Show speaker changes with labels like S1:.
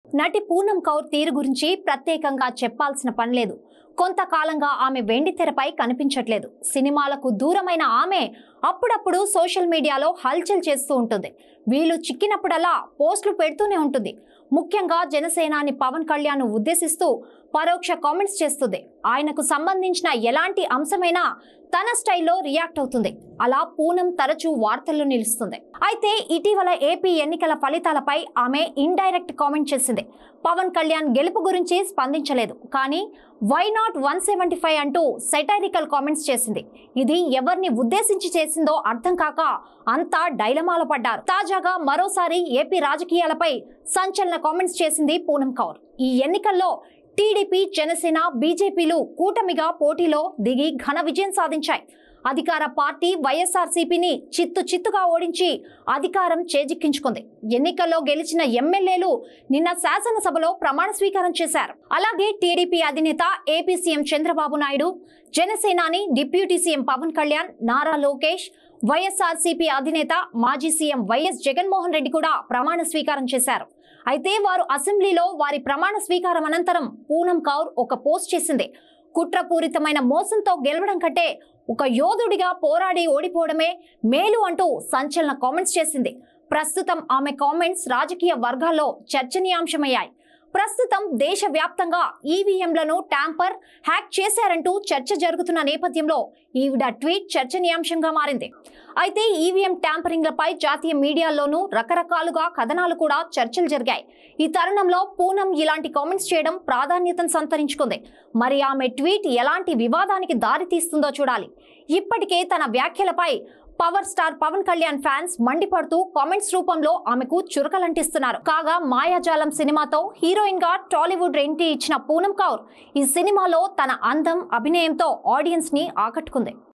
S1: నటి పూనం కౌర్ తీరు గురించి ప్రత్యేకంగా చెప్పాల్సిన పని లేదు కొంతకాలంగా ఆమె వెండి తెరపై కనిపించట్లేదు సినిమాలకు దూరమైన ఆమె అప్పుడప్పుడు సోషల్ మీడియాలో హల్చల్ చేస్తూ ఉంటుంది వీళ్ళు చిక్కినప్పుడల్లా పోస్టులు పెడుతూనే ఉంటుంది ముఖ్యంగా జనసేనాని పవన్ కళ్యాణ్ ఉద్దేశిస్తూ పరోక్ష కామెంట్స్ చేస్తుంది ఆయనకు సంబంధించిన ఎలాంటి అంశమైనా తన స్టైల్లో రియాక్ట్ అవుతుంది అలా పూనం తరచూ వార్తల్లో నిలుస్తుంది అయితే ఇటీవల ఏపీ ఎన్నికల ఫలితాలపై ఆమె ఇండైరెక్ట్ కామెంట్ చేసింది పవన్ కళ్యాణ్ గెలుపు గురించి స్పందించలేదు కానీ why not one seventy five అంటూ సెటైరికల్ కామెంట్స్ చేసింది ఇది ఎవరిని ఉద్దేశించి చేసిందో అర్థం కాక అంతా డైలమాల పడ్డారు తాజాగా మరోసారి ఏపీ రాజకీయాలపై సంచలన కామెంట్స్ చేసింది పూనం కౌర్ ఈ ఎన్నికల్లో టీడీపీ జనసేన బీజేపీలు కూటమిగా పోటీలో దిగి ఘన విజయం సాధించాయి అధికార పార్టీ వైఎస్ఆర్సీపీని చిత్తు చిత్తుగా ఓడించి అధికారం చేజిక్కించుకుంది ఎన్నికల్లో గెలిచిన ఎమ్మెల్యేలు నిన్న శాసనసభలో ప్రమాణ స్వీకారం చేశారు అలాగే టీడీపీ అధినేత ఏపీ సీఎం చంద్రబాబు నాయుడు జనసేనాని deputy CM Pawan Kalyan Nara Lokesh YSRCP అధినేత మాజీ సీఎం వైఎస్ జగన్మోహన్ రెడ్డి కూడా ప్రమాణ స్వీకారం చేశారు అయితే వారు అసెంబ్లీలో వారి ప్రమాణ స్వీకారం అనంతరం పూనం కౌర్ ఒక పోస్ట్ చేసింది కుట్రపూరితమైన మోసంతో గెలవడం కంటే ఒక యోధుడిగా పోరాడి ఓడిపోవడమే మేలు అంటూ సంచలన కామెంట్స్ చేసింది ప్రస్తుతం ఆమె కామెంట్స్ రాజకీయ వర్గాల్లో చర్చనీయాంశమయ్యాయి ప్రస్తుతం దేశవ్యాప్తంగా ఈవీఎంలను ట్యాంపర్ హ్యాక్ చేశారంటూ చర్చ జరుగుతున్న నేపథ్యంలో ఈవిడ ట్వీట్ చర్చనీయాంశంగా మారింది అయితే ఈవీఎం ట్యాంపరింగ్లపై జాతీయ మీడియాల్లోనూ రకరకాలుగా కథనాలు కూడా చర్చలు జరిగాయి ఈ తరుణంలో పూనం ఇలాంటి కామెంట్స్ చేయడం ప్రాధాన్యతను సంతరించుకుంది మరి ఆమె ట్వీట్ ఎలాంటి వివాదానికి దారి తీస్తుందో చూడాలి ఇప్పటికే తన వ్యాఖ్యలపై power star Pawan Kalyan fans మండిపడుతూ కామెంట్స్ రూపంలో ఆమెకు చురకలంటిస్తున్నారు కాగా మాయాజాలం సినిమాతో హీరోయిన్ గా టాలీవుడ్ ఎంట్రీ ఇచ్చిన పూనం కౌర్ ఈ సినిమాలో తన అందం అభినయంతో ఆడియన్స్ ని ఆకట్టుకుంది